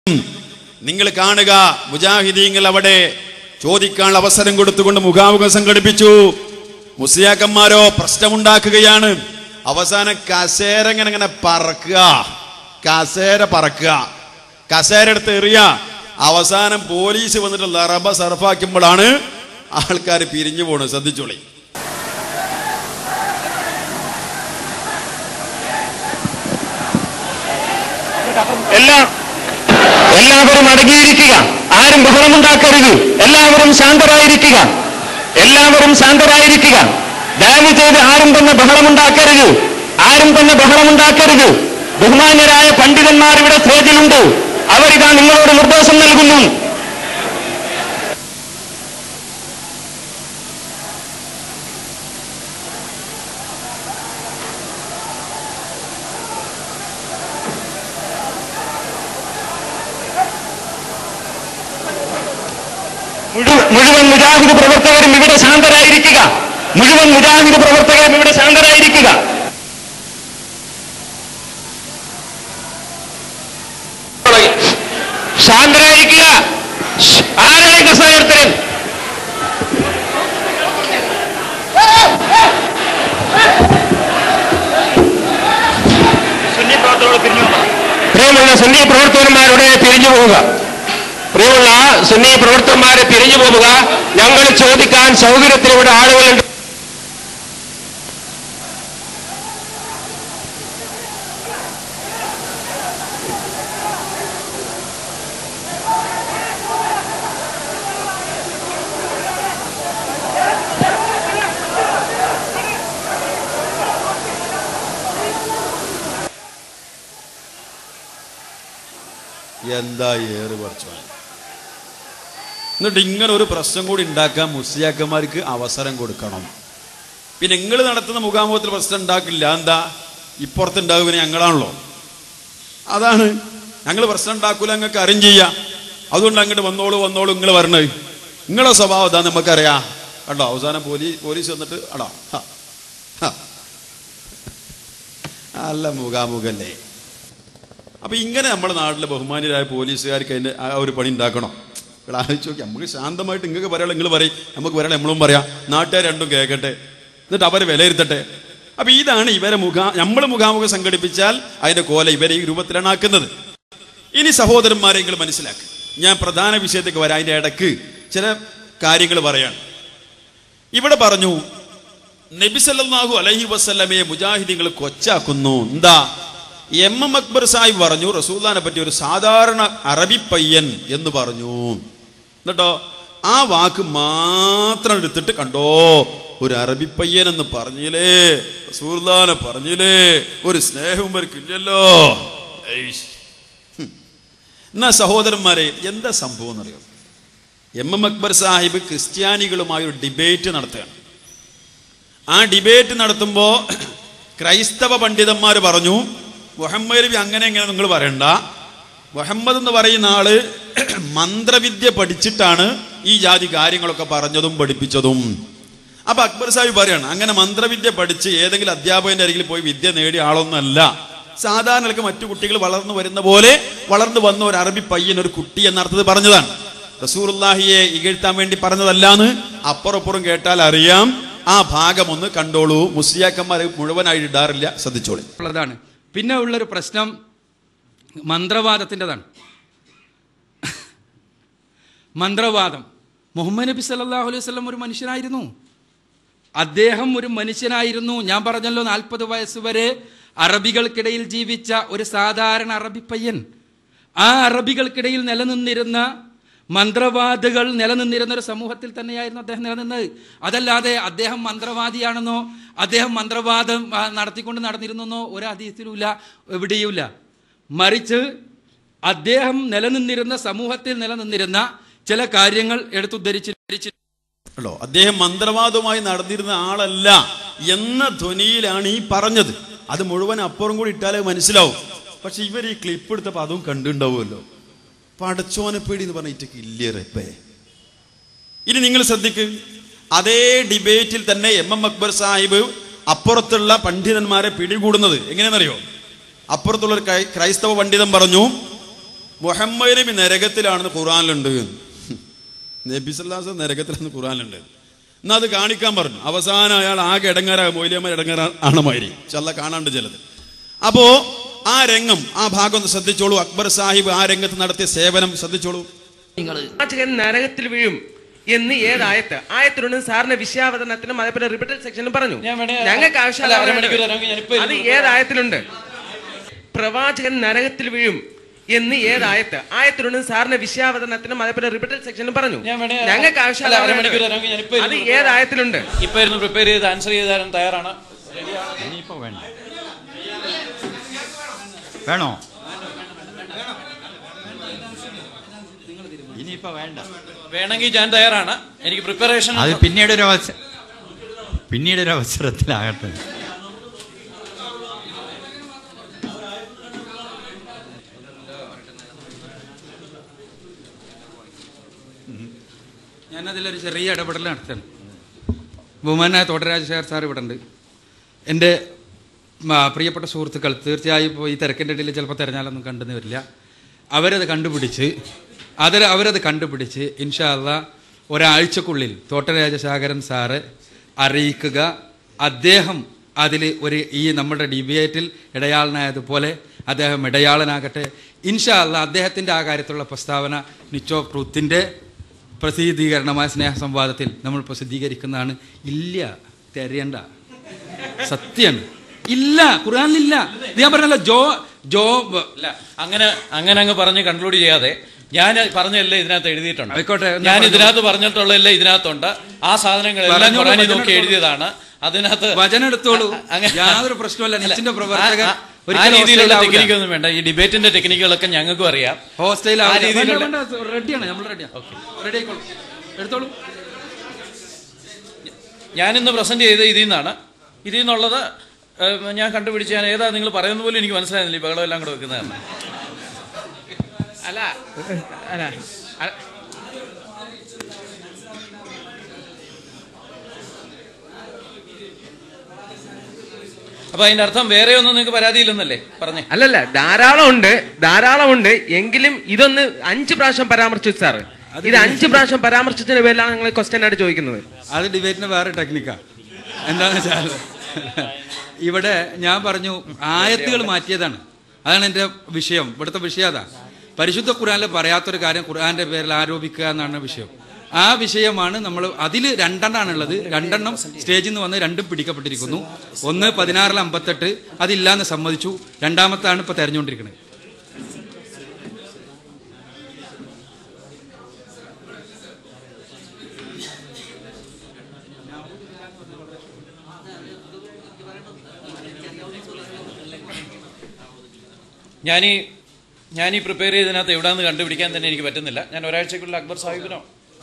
നിങ്ങൾ കാണുക മുജാഹിദീങ്ങൾ അവിടെ ചോദിക്കാനുള്ള അവസരം കൊടുത്തുകൊണ്ട് മുഖാമുഖം സംഘടിപ്പിച്ചു മുസ്ലിയാക്കന്മാരോ പ്രശ്നമുണ്ടാക്കുകയാണ് അവസാനം കസേര ഇങ്ങനെ ഇങ്ങനെ പറക്കുക കസേര പറക്കുക കസേര എടുത്ത് എറിയ അവസാനം പോലീസ് വന്നിട്ട് ലറബ സർഫാക്കുമ്പോഴാണ് ആൾക്കാർ പിരിഞ്ഞു പോണത് ശ്രദ്ധിച്ചോളി എല്ലാ എല്ലാവരും അടങ്ങിയിരിക്കുക ആരും ബഹളമുണ്ടാക്കരുത് എല്ലാവരും ശാന്തരായിരിക്കുക എല്ലാവരും ശാന്തരായിരിക്കുക ദയവ് ചെയ്ത് ആരും തന്നെ ബഹളമുണ്ടാക്കരുത് ആരും തന്നെ ബഹളമുണ്ടാക്കരുത് ബഹുമാന്യരായ പണ്ഡിതന്മാർ ഇവിടെ സ്റ്റേജിലുണ്ട് അവരിതാ നിങ്ങളോട് നിർദ്ദേശം നൽകുന്നു മുഴു- മുഴുവൻ മുജാഹിദ് പ്രവർത്തകരും ഇവിടെ ശാന്തരായിരിക്കുക മുഴുവൻ മുജാഹിദ് പ്രവർത്തകരും ഇവിടെ ശാന്തരായിരിക്കുക ശാന്തരായിരിക്കുക ഷ്, ആരായി കസായർത്തരൻ പ്രിയമുള്ള സുന്നി പ്രവർത്തകന്മാരുടെ പിരിഞ്ഞു പോവുക പ്രിയമുള്ള സുന്നി പ്രവർത്തകന്മാരെ പിരിഞ്ഞു പോവുക ഞങ്ങൾ ചോദിക്കാൻ സൗകര്യത്തിന് ഇവിടെ ആളുകളുണ്ട് എന്താ ഏറ് പറിച്ചു എന്നിട്ട് ഇങ്ങനെ ഒരു പ്രശ്നം കൂടി ഉണ്ടാക്കാൻ മുസ്ലിയാക്കന്മാർക്ക് അവസരം കൊടുക്കണം പിന്നെ നിങ്ങൾ നടത്തുന്ന മുഖാമുഖത്തിൽ പ്രശ്നം ഉണ്ടാക്കില്ല എന്താ ഇപ്പുറത്ത് ഉണ്ടാകും പിന്നെ ഞങ്ങളാണല്ലോ അതാണ് ഞങ്ങൾ പ്രശ്നം ഉണ്ടാക്കൂല ഞങ്ങൾക്ക് അറിയും ചെയ്യാം അതുകൊണ്ട് അങ്ങോട്ട് വന്നോളൂ വന്നോളൂ നിങ്ങൾ വരണത് നിങ്ങളെ സ്വഭാവം ഇതാ നമുക്കറിയാം കണ്ടോ അവസാനം പോലീസ് പോലീസ് വന്നിട്ട് അടാ ഹ, ഹ. നല്ല മുഖാമുഖല്ലേ അപ്പൊ ഇങ്ങനെ നമ്മുടെ നാട്ടിലെ ബഹുമാന്യരായ പോലീസുകാർക്ക് അതിന്റെ ആ ഒരു പണി ഉണ്ടാക്കണം ഇവിടെ ആലോചിച്ച് നോക്കി നമുക്ക് ശാന്തമായിട്ട് നിങ്ങൾക്ക് പറയാം നിങ്ങൾ പറയും നമുക്ക് പറയാം നമ്മളും പറയാം നാട്ടുകാർ രണ്ടും കേൾക്കട്ടെ എന്നിട്ട് അവരെ വിലയിരുത്തട്ടെ അപ്പൊ ഇതാണ് ഇവരെ മുഖ നമ്മൾ മുഖാമുഖം സംഘടിപ്പിച്ചാൽ അതിന്റെ കോല ഇവരെ ഈ രൂപത്തിലാണ് ആക്കുന്നത് ഇനി സഹോദരന്മാരെ നിങ്ങൾ മനസ്സിലാക്കുക ഞാൻ പ്രധാന വിഷയത്തേക്ക് വരാം അതിന്റെ ഇടക്ക് ചില കാര്യങ്ങൾ പറയാണ് ഇവിടെ പറഞ്ഞു നബി സല്ലല്ലാഹു അലൈഹി വസല്ലമയെ മുജാഹിദീങ്ങൾ കൊച്ചാക്കുന്നു എന്താ എം എം അക്ബർ സാഹിബ് പറഞ്ഞു റസൂല്ലാനെ പറ്റി ഒരു സാധാരണ അറബി പയ്യൻ എന്ന് പറഞ്ഞു എന്നിട്ടോ ആ വാക്ക് മാത്രം എടുത്തിട്ട് കണ്ടോ ഒരു അറബി പയ്യൻ എന്ന് പറഞ്ഞില്ലേ റസൂല്ലാനെ പറഞ്ഞില്ലേ ഒരു സ്നേഹവും ഇവർക്കില്ലല്ലോ ഏയ്ഷ്. ഹും. എന്നാ സഹോദരന്മാരെ എന്താ സംഭവം എന്നറിയോ എം എം അക്ബർ സാഹിബ് ക്രിസ്ത്യാനികളുമായി ഒരു ഡിബേറ്റ് നടത്തുകയാണ് ആ ഡിബേറ്റ് നടത്തുമ്പോൾ ക്രൈസ്തവ പണ്ഡിതന്മാർ പറഞ്ഞു മുഹമ്മദ് നബി അങ്ങനെ എങ്ങനെ നിങ്ങൾ പറയണ്ട മുഹമ്മദ് എന്ന് പറയുന്ന ആള് മന്ത്രവിദ്യ പഠിച്ചിട്ടാണ് ഈ ജാതി കാര്യങ്ങളൊക്കെ പറഞ്ഞതും പഠിപ്പിച്ചതും അപ്പൊ അക്ബർ സാഹിബ് പറയാണ് അങ്ങനെ മന്ത്രവിദ്യ പഠിച്ച് ഏതെങ്കിലും അധ്യാപകന്റെ അരികിൽ പോയി വിദ്യ നേടിയ ആളൊന്നല്ല സാധാരണ മറ്റു കുട്ടികൾ വളർന്നു വരുന്ന പോലെ വളർന്നു വന്ന ഒരു അറബി പയ്യൻ ഒരു കുട്ടി എന്ന അർത്ഥത്തിൽ പറഞ്ഞതാണ് റസൂറുല്ലാഹിയെ ഇകഴ്ത്താൻ വേണ്ടി പറഞ്ഞതല്ലാന്ന് അപ്പുറപ്പുറം കേട്ടാൽ അറിയാം ആ ഭാഗം ഒന്ന് കണ്ടോളൂ മുസ്ലിയാക്കന്മാർ മുഴുവനായി ഇടാറില്ല ശ്രദ്ധിച്ചോളൂ ഉള്ളതാണ് പിന്നെ ഉള്ളൊരു പ്രശ്നം മന്ത്രവാദത്തിൻ്റെതാണ് മന്ത്രവാദം മുഹമ്മദ് നബി സല്ലല്ലാഹു അലൈഹി വസല്ലം ഒരു മനുഷ്യനായിരുന്നു അദ്ദേഹം ഒരു മനുഷ്യനായിരുന്നു ഞാൻ പറഞ്ഞല്ലോ നാൽപ്പത് വയസ്സ് വരെ അറബികൾക്കിടയിൽ ജീവിച്ച ഒരു സാധാരണ അറബി പയ്യൻ ആ അറബികൾക്കിടയിൽ നിലനിന്നിരുന്ന മന്ത്രവാദികൾ നിലനിന്നിരുന്ന ഒരു സമൂഹത്തിൽ തന്നെയായിരുന്നു അദ്ദേഹം നിലനിന്നത് അതല്ലാതെ അദ്ദേഹം മന്ത്രവാദിയാണെന്നോ അദ്ദേഹം മന്ത്രവാദം ആ, നടത്തിക്കൊണ്ട് നടന്നിരുന്നെന്നോ ഒരു അതീതത്തിലുമില്ല എവിടെയുമില്ല മറിച്ച് അദ്ദേഹം നിലനിന്നിരുന്ന സമൂഹത്തിൽ നിലനിന്നിരുന്ന ചില കാര്യങ്ങൾ എടുത്തുദ്ധരിച്ച് ധരിച്ച് ല്ലോ അദ്ദേഹം മന്ത്രവാദവുമായി നടന്നിരുന്ന ആളല്ല എന്ന ധ്വനിയിലാണ് ഈ പറഞ്ഞത് അത് മുഴുവൻ അപ്പുറം കൂടി ഇട്ടാലേ മനസ്സിലാവും പക്ഷെ ഇവർ ഈ ക്ലിപ്പ് എടുത്തപ്പോൾ അതും കണ്ടുണ്ടാവുമല്ലോ പടച്ചോനെ പേടി എന്ന് പറഞ്ഞിട്ടൊക്കെ ഇല്ലേ റെപ്പേ ഇനി നിങ്ങൾ ശ്രദ്ധിക്ക് അതേ ഡിബേറ്റിൽ തന്നെ എം എം അക്ബർ സാഹിബ് അപ്പുറത്തുള്ള പണ്ഡിതന്മാരെ പിടികൂടുന്നത് എങ്ങനെയെന്നറിയോ അപ്പുറത്തുള്ള ഒരു ക്രൈ- ക്രൈസ്തവ പണ്ഡിതൻ പറഞ്ഞു മുഹമ്മദ് നബി നരകത്തിലാണെന്ന് ഖുറാനിലുണ്ട് നബി സല്ലാസ് നരകത്തിലാണെന്ന് ഖുറാനിലുണ്ട് എന്നാ അത് കാണിക്കാൻ പറഞ്ഞു അവസാനം അയാൾ ആകെ ഇടങ്ങാറാ മൊയിലിയമ്മ ഇടങ്ങാറാ ആണ് മാതിരി ചല്ല കാണാണ്ട് ചിലത് അപ്പോ ആ രംഗം ആ ഭാഗം ഒന്ന് ശ്രദ്ധിച്ചോളൂ അക്ബർ സാഹിബ് ആ രംഗത്ത് നടത്തിയ സേവനം ശ്രദ്ധിച്ചോളൂ പ്രവാചകൻ നരകത്തിൽ വീഴും എന്ന് ഏതായത്ത് ആയത്തിലുണ്ട് സാറിന്റെ വിഷയാവതരണത്തിനും അതേപോലെ റിപ്പീറ്റഡ് സെക്ഷനും പറഞ്ഞു ഞാൻ വേണേ- ഞങ്ങൾക്ക് അല്ല, അരമണിക്കൂർ തരാമെങ്കിൽ ഞാനിപ്പോ അത് ഇരുന്ന് ഏതായത്തിലുണ്ട് പ്രവാചകൻ നരകത്തിൽ വീഴും എന്ന് ഏതായത്ത് ആയത്തിലുണ്ട് സാറിന്റെ വിഷയാവതരണത്തിനും അതേപോലെ റിപ്പീറ്റഡ് സെക്ഷനും പറഞ്ഞു ഞാൻ വേണേ- ഞങ്ങൾക്ക് അല്ല, അരമണിക്കൂർ തരാമെങ്കിൽ ഞാനിപ്പോ അത് ഇരുന്ന് ഏതായത്തിലുണ്ട് ഇപ്പൊ ഇരുന്ന് പ്രിപ്പയർ ചെയ്ത് ആൻസർ ചെയ്ത് തരാൻ തയ്യാറാണ് ഇനിയിപ്പോ വേണ്ട വേണോ ഇനിയിപ്പോ വേണ്ട വേണമെങ്കിൽ ഞാൻ തയ്യാറാണ് എനിക്ക് പ്രിപ്പറേഷൻ അത് പിന്നീട് ഒരു അവസരം പിന്നീട് ഒരു അവസരത്തിലാകട്ടെ ഞാനതിലൊരു ചെറിയ ഇടപെടൽ നടത്തണം ബഹുമാനായ തോട്ടരാജശേഖർ സാർ ഇവിടെ ഉണ്ട് എൻ്റെ ആ, പ്രിയപ്പെട്ട സുഹൃത്തുക്കൾ തീർച്ചയായും ഇപ്പോൾ ഈ തിരക്കിൻ്റെ ഇടയിൽ ചിലപ്പോൾ തിരഞ്ഞാലൊന്നും കണ്ടെന്ന് വരില്ല അവരത് കണ്ടുപിടിച്ച് അതിൽ അവരത് കണ്ടുപിടിച്ച് ഇൻഷാല്ല ഒരാഴ്ചക്കുള്ളിൽ തോട്ടരാജശേഖരൻ സാറ് അറിയിക്കുക അദ്ദേഹം അതിൽ ഒരു ഈ നമ്മുടെ ഡിബേറ്റിൽ ഇടയാളനായതുപോലെ അദ്ദേഹം ഇടയാളനാകട്ടെ ഇൻഷാ അല്ല അദ്ദേഹത്തിൻ്റെ ആ കാര്യത്തിലുള്ള പ്രസ്താവന നിച്ചോ ട്രൂത്തിൻ്റെ പ്രസിദ്ധീകരണമായ സ്നേഹസംവാദത്തിൽ നമ്മൾ പ്രസിദ്ധീകരിക്കുന്നതാണ് ഇല്ല തെരയണ്ട സത്യം ഇല്ല ഖുർആനിലില്ല ഇത് ഞാൻ പറഞ്ഞല്ലോ ജോ ജോ അല്ല അങ്ങനെ അങ്ങനെ അങ്ങ് പറഞ്ഞ് കൺക്ലൂഡ് ചെയ്യാതെ ഞാൻ പറഞ്ഞല്ലേ ഇതിനകത്ത് എഴുതിയിട്ടുണ്ട് ആയിക്കോട്ടെ, എന്നാ ഞാൻ പറഞ്ഞോ. ഇതിനകത്ത് പറഞ്ഞിട്ടുള്ളതെല്ലാം ഇതിനകത്തുണ്ട് ആ സാധനങ്ങളെല്ലാം പറഞ്ഞോളൂ, ഖുറാനിൽ വചനം നോക്കി എടുത്തോളൂ. എഴുതിയതാണ് അതിനകത്ത് വചനം എടുത്തോളൂ അ- അങ്ങനെ- യാതൊരു പ്രശ്നമല്ല നെറ്റിന്റെ ആ- പ്രവർത്തകർ ആ- ആ ഒരിക്കലും രീതിയിലുള്ള hostile ആവില്ല. ടെക്നിക്കൊന്നും വേണ്ട ഈ ഡിബേറ്റിന്റെ ടെക്നിക്കുകളൊക്കെ ഞങ്ങൾക്കും അറിയാം ഹോസ്റ്റൈൽ ആ രീതിയിലുള്ള- റെഡിയാണ് നമ്മൾ റെഡിയാണ് റെഡി ആയിക്കോളൂ എടുത്തോളൂ ഞാനിന്ന് പ്രസന്റ് ചെയ്ത ഇതിൽ നിന്നാണ് ഇതിൽ നിന്നുള്ളത് ഏഹ്, ഞാൻ കണ്ടുപിടിച്ച് ഞാൻ ഏതാ നിങ്ങൾ പറയുന്ന പോലും എനിക്ക് മനസ്സിലായിരുന്നില്ല ഈ ബഹളം എല്ലാം കൂടെ വെക്കുന്നതാണ് അല്ല അല്ല അ- അപ്പൊ അതിന്റെ അർത്ഥം വേറെ ഒന്നും നിങ്ങൾക്ക് പരാതിയില്ലെന്നല്ലേ പറഞ്ഞേ അല്ലല്ല ധാരാളം ഉണ്ട് ധാരാളം ഉണ്ട് എങ്കിലും ഇതൊന്ന് അഞ്ച് പ്രാവശ്യം പരാമർശിച്ചു സാറ് ഇത് അഞ്ച് പ്രാവശ്യം പരാമർശിച്ചതിന്റെ പേരിലാണ് നിങ്ങൾ ക്വസ്റ്റ്യൻ ആയിട്ട് ചോദിക്കുന്നത് അത് ഡിബേറ്റിന് വേറെ ടെക്നിക്കാ എന്താണെന്ന് വെച്ചാൽ ഇവിടെ ഞാൻ പറഞ്ഞു ആയത്തുകൾ മാറ്റിയതാണ് അതാണ് എൻ്റെ വിഷയം ഇവിടുത്തെ വിഷയം അതാ പരിശുദ്ധ ഖുർആനിൽ പറയാത്തൊരു കാര്യം ഖുർആന്റെ പേരിൽ ആരോപിക്കുക എന്നാണ് വിഷയം ആ വിഷയമാണ് നമ്മൾ അതിൽ രണ്ടെണ്ണാണുള്ളത് രണ്ടെണ്ണം സ്റ്റേജിൽ നിന്ന് വന്ന് രണ്ടും പിടിക്കപ്പെട്ടിരിക്കുന്നു ഒന്ന് പതിനാറിൽ അമ്പത്തെട്ട് അതില്ലാന്ന് സമ്മതിച്ചു രണ്ടാമത്താണ് ഇപ്പൊ തെരഞ്ഞുകൊണ്ടിരിക്കുന്നത് ഞാനീ ഞാനീ പ്രിപ്പയർ ചെയ്തതിനകത്ത് എവിടാന്ന് കണ്ടുപിടിക്കാൻ തന്നെ എനിക്ക് പറ്റുന്നില്ല ഞാൻ ഒരാഴ്ചക്കുള്ളിൽ അക്ബർ സാഹിബിനോ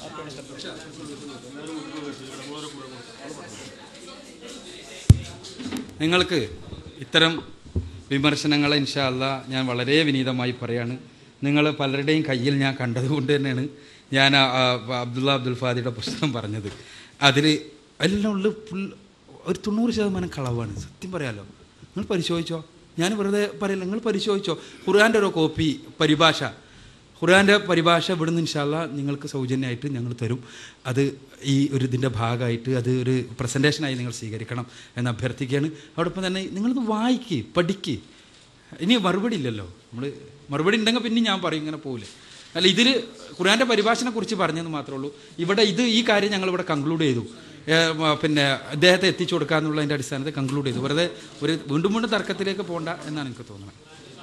നിങ്ങൾക്ക് ഇത്തരം വിമർശനങ്ങളെ ഇൻഷാ അല്ല ഞാൻ വളരെ വിനീതമായി പറയാണ് നിങ്ങൾ പലരുടെയും കയ്യിൽ ഞാൻ കണ്ടതുകൊണ്ട് തന്നെയാണ് ഞാൻ ആ, ആ, അബ്ദുള്ള അബ്ദുൽ ഫാദിയുടെ പുസ്തകം പറഞ്ഞത് അതിൽ എല്ലാം ഉള്ള ഫുൾ ഒരു തൊണ്ണൂറ് ശതമാനം കളവാണ് സത്യം പറയാലോ നിങ്ങൾ പരിശോധിച്ചോ ഞാൻ വെറുതെ പറയില്ല നിങ്ങൾ പരിശോധിച്ചോ ഖുർആൻ്റെ ഒരു കോപ്പി പരിഭാഷ ഖുർആൻ്റെ പരിഭാഷ ഇവിടുന്ന് ഇൻഷാല്ല നിങ്ങൾക്ക് സൗജന്യമായിട്ട് ഞങ്ങൾ തരും അത് ഈ ഒരു ഇതിൻ്റെ ഭാഗമായിട്ട് അത് ഒരു പ്രസൻറ്റേഷനായി നിങ്ങൾ സ്വീകരിക്കണം എന്ന് അഭ്യർത്ഥിക്കുകയാണ് അതോടൊപ്പം തന്നെ നിങ്ങളിത് വായിക്ക് പഠിക്ക് ഇനി മറുപടി ഇല്ലല്ലോ നമ്മൾ മറുപടി ഉണ്ടെങ്കിൽ പിന്നെ ഞാൻ പറയും ഇങ്ങനെ പോകില്ല അല്ല ഇതിൽ ഖുർആൻ്റെ പരിഭാഷനെ കുറിച്ച് പറഞ്ഞെന്ന് മാത്രമേ ഉള്ളൂ ഇവിടെ ഇത് ഈ കാര്യം ഞങ്ങൾ ഇവിടെ കൺക്ലൂഡ് ചെയ്തു ഏ, മ, പിന്നെ അദ്ദേഹത്തെ എത്തിച്ചു കൊടുക്കുക എന്നുള്ളതിൻ്റെ അടിസ്ഥാനത്തിൽ കൺക്ലൂഡ് ചെയ്തു വെറുതെ ഒരു വീണ്ടും വീണ്ടും തർക്കത്തിലേക്ക് പോകണ്ട എന്നാണ് എനിക്ക് തോന്നുന്നത്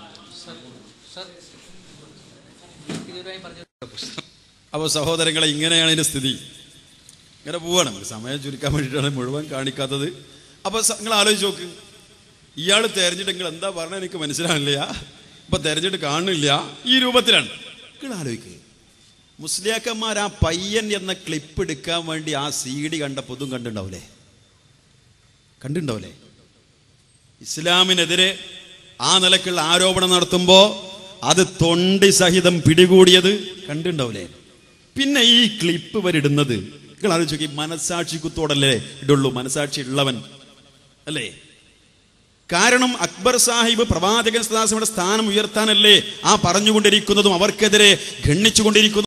അപ്പോൾ സഹോദരങ്ങളെ ഇങ്ങനെയാണ് ഇതിൻ്റെ സ്ഥിതി ഇങ്ങനെ പോവാണ് നമുക്ക് സമയം ചുരുക്കാൻ വേണ്ടിയിട്ടാണ് മുഴുവൻ കാണിക്കാത്തത് അപ്പോൾ നിങ്ങൾ ആലോചിച്ച് നോക്ക് ഇയാൾ തെരഞ്ഞിട്ടെങ്കിൽ എന്താ പറഞ്ഞാൽ എനിക്ക് മനസ്സിലാവില്ല ഇപ്പൊ തെരഞ്ഞിട്ട് കാണുന്നില്ല ഈ രൂപത്തിലാണ് നിങ്ങൾ ആലോചിക്കുക മുസ്ലിയാക്കന്മാർ ആ പയ്യൻ എന്ന ക്ലിപ്പ് എടുക്കാൻ വേണ്ടി ആ സി ഡി കണ്ടപ്പോൾ ഇതും കണ്ടിട്ടുണ്ടാവില്ലേ കണ്ടിട്ടുണ്ടാവില്ലേ ഇസ്ലാമിനെതിരെ ആ നിലക്കുള്ള ആരോപണം നടത്തുമ്പോൾ അത് തൊണ്ടി സഹിതം പിടികൂടിയത് കണ്ടിട്ടുണ്ടാവില്ലേ പിന്നെ ഈ ക്ലിപ്പ് വരിടുന്നത് നിങ്ങൾ ആലോചിച്ച് നോക്കി മനസാക്ഷി കുത്തോടല്ലേ ഇടുള്ളൂ മനസാക്ഷി ഉള്ളവൻ അല്ലേ കാരണം അക്ബർ സാഹിബ് പ്രവാചകൻ സദാസിയുടെ സ്ഥാനം ഉയർത്താനല്ലേ ആ പറഞ്ഞുകൊണ്ടിരിക്കുന്നതും അവർക്കെതിരെ ഖണ്ഡിച്ചുകൊണ്ടിരിക്കുന്നതും